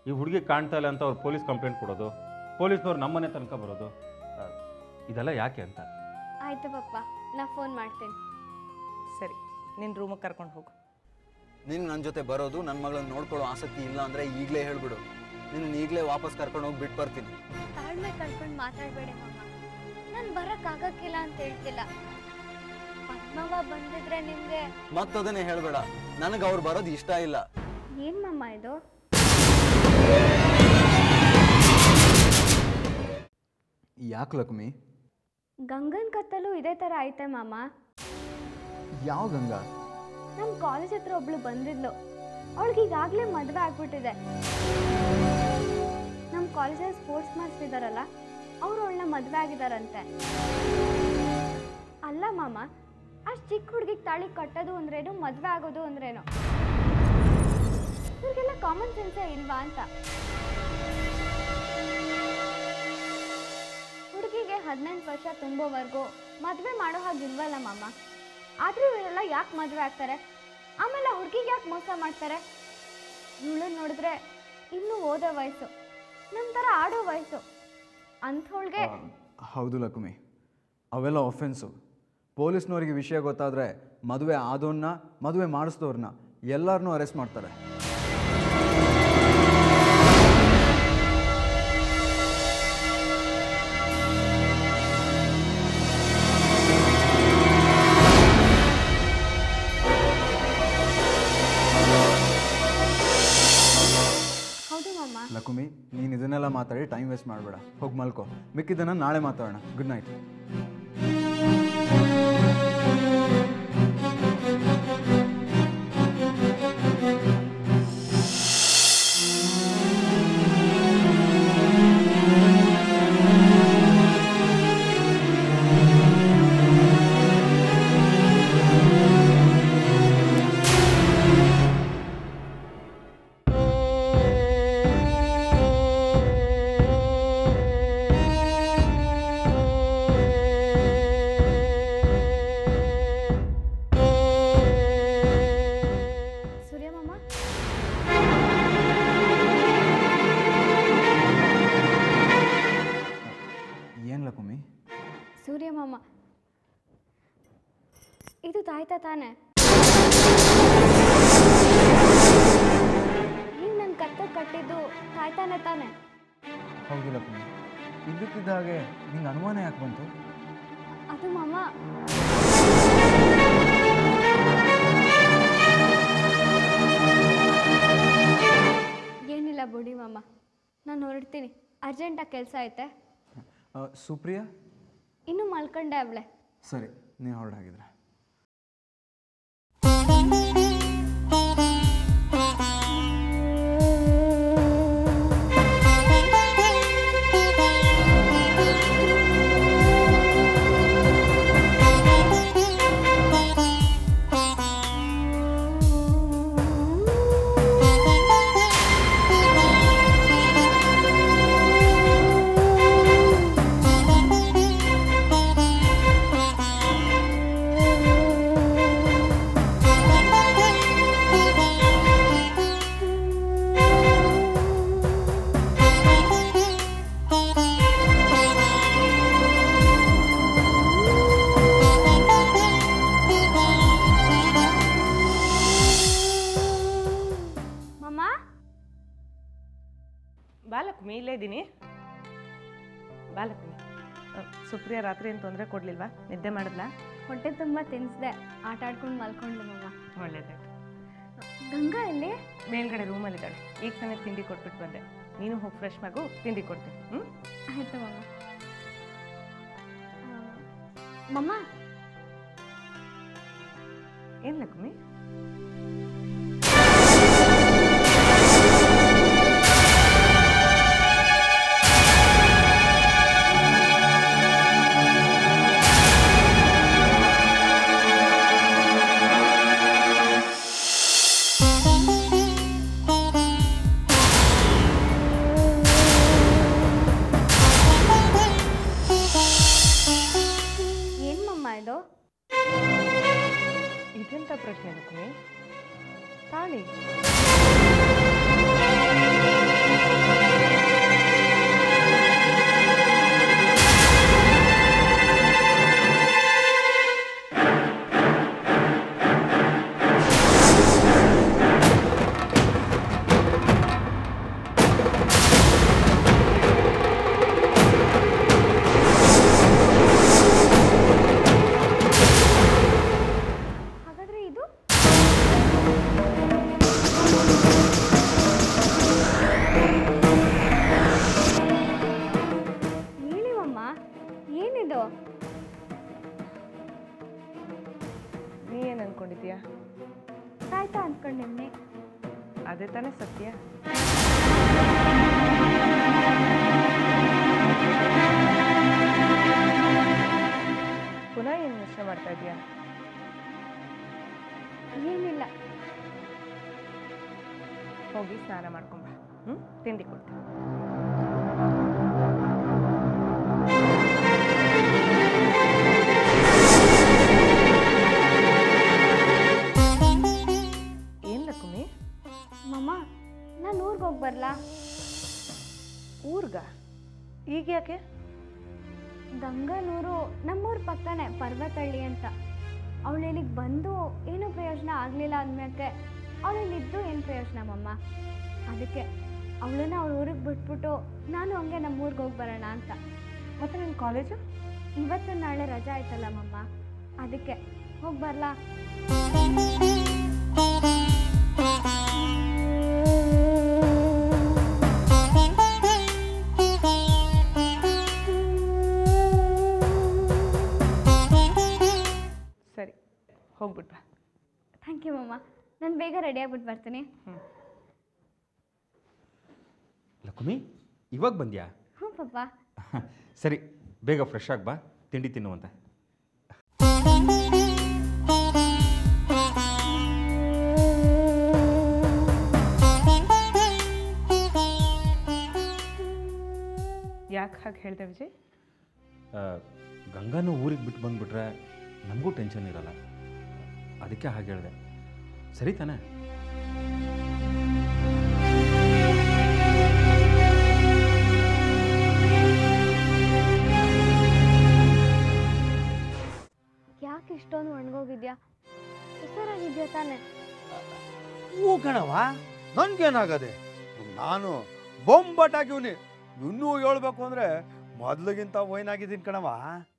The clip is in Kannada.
ಈ ಹುಡುಗಿ ಕಾಣ್ತಾ ಇಲ್ಲ ಅಂತ ಅವ್ರು ಪೊಲೀಸ್ ಕಂಪ್ಲೇಂಟ್ ಕೊಡೋದು ಪೊಲೀಸ್ನವ್ರು ನಮ್ಮನೆ ತನಕ ಬರೋದು ಆ, ಇದೆಲ್ಲ ಯಾಕೆ ಅಂತ ಆಯ್ತು ಪಪ್ಪ ನಾ ಫೋನ್ ಮಾಡ್ತೀನಿ ಸರಿ ನಿನ್ನ ರೂಮಿಗೆ ಕರ್ಕೊಂಡು ಹೋಗು ನೀನು ನನ್ನ ಜೊತೆ ಬರೋದು ನನ್ನ ಮಗಳನ್ನ ನೋಡ್ಕೊಳ್ಳೋ ಆಸಕ್ತಿ ಇಲ್ಲ ಅಂದರೆ ಈಗಲೇ ಹೇಳ್ಬಿಡು ನಿನ್ನ ಈಗಲೇ ವಾಪಸ್ ಕರ್ಕೊಂಡು ಹೋಗಿ ಬಿಟ್ಟು ಬರ್ತೀನಿ ತಾಳ್ಮೆ ಕಳ್ಕೊಂಡು ಮಾತಾಡಬೇಡಿ ಮಮ್ಮ ನಾನು ಬರೋಕ್ಕಾಗಕ್ಕಿಲ್ಲ ಅಂತ ಹೇಳ್ತಿಲ್ಲ ಪದ್ಮವ್ವ ಬಂದಿದ್ರೆ ನಿಮಗೆ ಮತ್ತದನ್ನೇ ಹೇಳಬೇಡ ನನಗೆ ಅವ್ರು ಬರೋದು ಇಷ್ಟ ಇಲ್ಲ ಏನು ಮಮ್ಮ ಇದು ಯಾಕೆ ಲಕ್ಷ್ಮಿ ಗಂಗನ್ ಕತ್ತಲು ಇದೇ ಥರ ಐತೆ ಮಾಮ ಯಾವ ಗಂಗಾ ನಮ್ಮ ಕಾಲೇಜ್ ಹತ್ರ ಒಬ್ಳು ಬಂದಿದ್ಲು ಅವಳಿಗೆ ಈಗಾಗಲೇ ಮದುವೆ ಆಗ್ಬಿಟ್ಟಿದೆ ನಮ್ಮ ಕಾಲೇಜಲ್ಲಿ ಸ್ಪೋರ್ಟ್ಸ್ ಮಾಸ್ಟರ್ ಇದ್ದಾರಲ್ಲ ಅವರು ಅವಳನ್ನ ಮದುವೆ ಆಗಿದಾರಂತೆ ಅಲ್ಲ ಮಾಮ ಅಷ್ಟು ಚಿಕ್ಕ ಹುಡುಗಿಗೆ ತಾಳಿ ಕಟ್ಟೋದು ಅಂದ್ರೇನು ಮದುವೆ ಆಗೋದು ಅಂದ್ರೇನು ಇವ್ರಿಗೆಲ್ಲ ಕಾಮನ್ ಸೆನ್ಸೇ ಇಲ್ವಾ ಅಂತ ಹುಡುಗಿಗೆ ಹದಿನೆಂಟು ವರ್ಷ ತುಂಬೋವರೆಗೂ ಮದುವೆ ಮಾಡೋ ಹಾಗಿಲ್ವಲ್ಲ ಮಾಮ ಆದರೂ ಇವರೆಲ್ಲ ಯಾಕೆ ಮದುವೆ ಆಗ್ತಾರೆ ಆಮೇಲೆ ಹುಡುಗಿಗೆ ಯಾಕೆ ಮೋಸ ಮಾಡ್ತಾರೆ ಇವಳು ನೋಡಿದ್ರೆ ಇನ್ನೂ ಓದೋ ವಯಸ್ಸು ನಮ್ಮ ಥರ ಆಡೋ ವಯಸ್ಸು ಅಂಥವಳಿಗೆ ಹೌದು ಲಕ್ಷ್ಮಿ ಅವೆಲ್ಲ ಒಫೆನ್ಸು ಪೊಲೀಸ್ನವ್ರಿಗೆ ವಿಷಯ ಗೊತ್ತಾದರೆ ಮದುವೆ ಆದೋನ್ನ ಮದುವೆ ಮಾಡಿಸ್ದವ್ರನ್ನ ಎಲ್ಲರನ್ನೂ ಅರೆಸ್ಟ್ ಮಾಡ್ತಾರೆ ಹೌದು ಮಾಮ ಲಕ್ಷ್ಮಿ ನೀನು ಇದನ್ನೆಲ್ಲ ಮಾತಾಡಿ ಟೈಮ್ ವೇಸ್ಟ್ ಮಾಡಬೇಡ ಹೋಗಿ ಮಲ್ಕೋ ಮಿಕ್ಕಿದ್ದನ್ನು ನಾಳೆ ಮಾತಾಡೋಣ ಗುಡ್ ನೈಟ್ ಸೂರ್ಯ ಮಾಮ ಏನು ಲಕ್ಷ್ಮಿ ಸೂರ್ಯ ಮಾಮ ಇದು ತಾಯ್ತಾ ತಾನೆ ನೀವು ನನ್ನ ಕತ್ತ ಕಟ್ಟಿದ್ದು ತಾಯ್ತಾನೆ ತಾನೆ ಹೌದು ಲಕ್ಷ್ಮಿ ಇದ್ದಕ್ಕಿದ್ದ ಹಾಗೆ ನಿಂಗೆ ಅನುಮಾನ ಯಾಕೆ ಬಂತು ಅದು ಮಾಮ ಏನಿಲ್ಲ ಬುಡಿ ಮಾಮ ನಾನು ಹೊರಡ್ತೀನಿ ಅರ್ಜೆಂಟಾಗಿ ಕೆಲಸ ಐತೆ ಆ, ಸುಪ್ರಿಯಾ ಇನ್ನೂ ಮಲ್ಕೊಂಡೆ ಅವಳೆ ಸರಿ ನೀನು ಹೊರಡಾಗಿದ್ರೆ ಮಮ್ಮ ಬಾಲಕ್ಷ್ಮಿ ಇಲ್ಲೇ ಇದ್ದೀನಿ ಬಾಲಕ್ಷ್ಮಿ ಅ, ಸುಪ್ರಿಯಾ ರಾತ್ರಿ ಏನು ತೊಂದರೆ ಕೊಡಲಿಲ್ವಾ ನಿದ್ದೆ ಮಾಡಿದ್ಲಾ ಹೊಟ್ಟೆ ತುಂಬ ತಿನ್ನಿಸ್ದೆ ಆಟ ಆಡ್ಕೊಂಡು ಮಲ್ಕೊಂಡ್ಲು ಮಮ್ಮ ಒಳ್ಳೇದಾಯ್ತು ಗಂಗಾ ಎಲ್ಲಿ ಮೇಲ್ಗಡೆ ರೂಮಲ್ಲಿದ್ದಾಳೆ ಈಗ ತಾನೇ ತಿಂಡಿ ಕೊಟ್ಬಿಟ್ಟು ಬಂದೆ ನೀನು ಹೋಗಿ ಫ್ರೆಶ್ ಮಗು ತಿಂಡಿ ಕೊಡ್ತೀನಿ ಹ್ಞೂ ಆಯ್ತು ಮಮ್ಮ ಆ, ಮಮ್ಮ ಏನು ಲಕ್ಷ್ಮಿ ಏನು ಮಮ್ಮ ಇದು ಇದೆಂಥ ಪ್ರಶ್ನೆ ಲಕ್ಷ್ಮಿ ತಾಳಿ ಇದೆಯಾ ಸಾಯ್ತಾ ಅಂದ್ಕೊಂಡಿವ್ನಿ ಅದೇ ತಾನೇ ಸತ್ಯ ಪುನಃ ಏನು ಯೋಚನೆ ಮಾಡ್ತಾ ಇದೆಯಾ ಏನಿಲ್ಲ ಹೋಗಿ ಸ್ನಾನ ಮಾಡ್ಕೊಂಬ ಹ್ಞೂ ತಿಂಡಿ ಕೊಡ್ತೀನಿ ಏನ್ ಲಕ್ಷ್ಮಿ ಮಮ್ಮ ನಾನು ಊರಿಗೆ ಹೋಗಿ ಬರಲಾ ಊರ್ಗ ಈಗ ಯಾಕೆ ಗಂಗನೂರು ನಮ್ಮೂರ ಪಕ್ಕನೇ ಪರ್ವತಳ್ಳಿ ಅಂತ ಅವಳು ಇಲ್ಲಿಗೆ ಬಂದು ಏನೂ ಪ್ರಯೋಜನ ಆಗಲಿಲ್ಲ ಅಂದ್ಮೇಲೆ ಅವಳಲ್ಲಿದ್ದು ಏನು ಪ್ರಯೋಜನ ಮಮ್ಮ ಅದಕ್ಕೆ ಅವಳನ್ನ ಅವ್ಳ ಊರಿಗೆ ಬಿಟ್ಬಿಟ್ಟು ನಾನು ಹಂಗೆ ನಮ್ಮ ಊರಿಗೆ ಹೋಗಿ ಬರೋಣ ಅಂತ ಮತ್ತೆ ನಿನ್ನ ಕಾಲೇಜು ಇವತ್ತು ನಾಳೆ ರಜಾ ಆಯ್ತಲ್ಲ ಮಮ್ಮ ಅದಕ್ಕೆ ಹೋಗಿ ಬರಲಾ ಸರಿ ಹೋಗ್ಬಿಟ್ ಬಾ ಥ್ಯಾಂಕ್ ಯು ಮಮ್ಮ ನಾನು ಬೇಗ ರೆಡಿ ಆಗ್ಬಿಟ್ಟು ಬರ್ತೀನಿ ಲಕ್ಷ್ಮಿ ಇವಾಗ ಬಂದ್ಯಾ ಹ್ಞೂ ಪಪ್ಪ ಸರಿ ಬೇಗ ಫ್ರೆಶ್ ಆಗಿ ಬಾ ತಿಂಡಿ ತಿನ್ನುವಂತೆ ಯಾಕೆ ಹಾಗೆ ಹೇಳ್ದೆ ವಿಜಯ್ ಗಂಗಾನು ಊರಿಗೆ ಬಿಟ್ಟು ಬಂದುಬಿಟ್ರೆ ನಮಗೂ ಟೆನ್ಷನ್ ಇರಲ್ಲ ಅದಕ್ಕೆ ಹಾಗೆ ಹೇಳಿದೆ ಸರಿ ತಾನೇ ಯಾಕೆ ಇಷ್ಟೊಂದು ಒಣಗೋಗಿದ್ಯಾ ಹುಷಾರಾಗಿದ್ಯಾ ತಾನೆ ಹೂ ಕಣವ ನನ್ಗೇನಾಗದೆ ನಾನು ಬೊಂಬಟಾಗಿವ್ನಿ ಇನ್ನೂ ಹೇಳ್ಬೇಕು ಅಂದ್ರೆ ಮೊದ್ಲಿಗಿಂತ ವೈನಾಗಿದ್ದೀನಿ ಕಣವ